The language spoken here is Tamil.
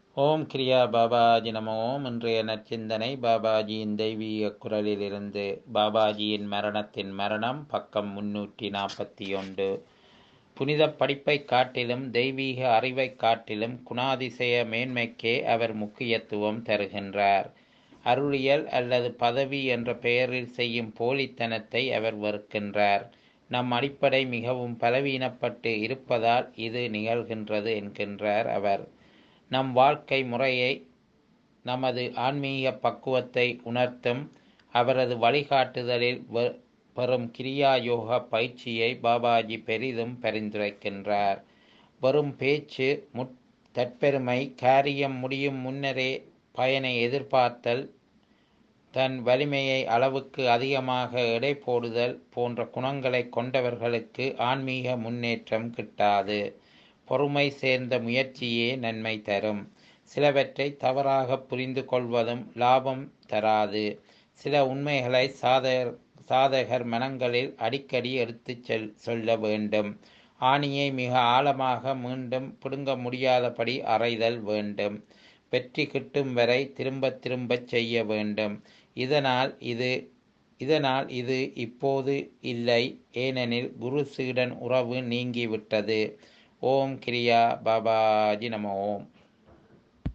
ஓம் கிரியா பாபாஜி நம ஓம் இன்றைய நற்சிந்தனை பாபாஜியின் தெய்வீக குரலிலிருந்து பாபாஜியின் மரணத்தின் மரணம் பக்கம் முன்னூற்றி நாற்பத்தி ஒன்று புனித படிப்பை காட்டிலும் தெய்வீக அறிவை காட்டிலும் குணாதிசய மேன்மைக்கே அவர் முக்கியத்துவம் தருகின்றார் அருளியல் அல்லது பதவி என்ற பெயரில் செய்யும் போலித்தனத்தை அவர் வெறுக்கின்றார் நம் அடிப்படை மிகவும் பலவீனப்பட்டு இருப்பதால் இது நிகழ்கின்றது என்கின்றார் அவர் நம் வாழ்க்கை முறையை நமது ஆன்மீக பக்குவத்தை உணர்த்தும் அவரது வழிகாட்டுதலில் பெறும் கிரியா யோகா பயிற்சியை பாபாஜி பெரிதும் பரிந்துரைக்கின்றார் வெறும் பேச்சு முட் தற்பெருமை காரியம் முடியும் முன்னரே பயனை எதிர்பார்த்தல் தன் வலிமையை அளவுக்கு அதிகமாக எடை போடுதல் போன்ற குணங்களை கொண்டவர்களுக்கு ஆன்மீக முன்னேற்றம் கிட்டாது பொறுமை சேர்ந்த முயற்சியே நன்மை தரும் சிலவற்றை தவறாக புரிந்து கொள்வதும் லாபம் தராது சில உண்மைகளை சாதகர் சாதகர் மனங்களில் அடிக்கடி எடுத்து செல் சொல்ல வேண்டும் ஆணியை மிக ஆழமாக மீண்டும் பிடுங்க முடியாதபடி அறைதல் வேண்டும் வெற்றி கிட்டும் வரை திரும்ப திரும்ப செய்ய வேண்டும் இதனால் இது இதனால் இது இப்போது இல்லை ஏனெனில் குரு சீடன் உறவு நீங்கிவிட்டது ஓம் கிரியா பாபாஜி நம ஓம்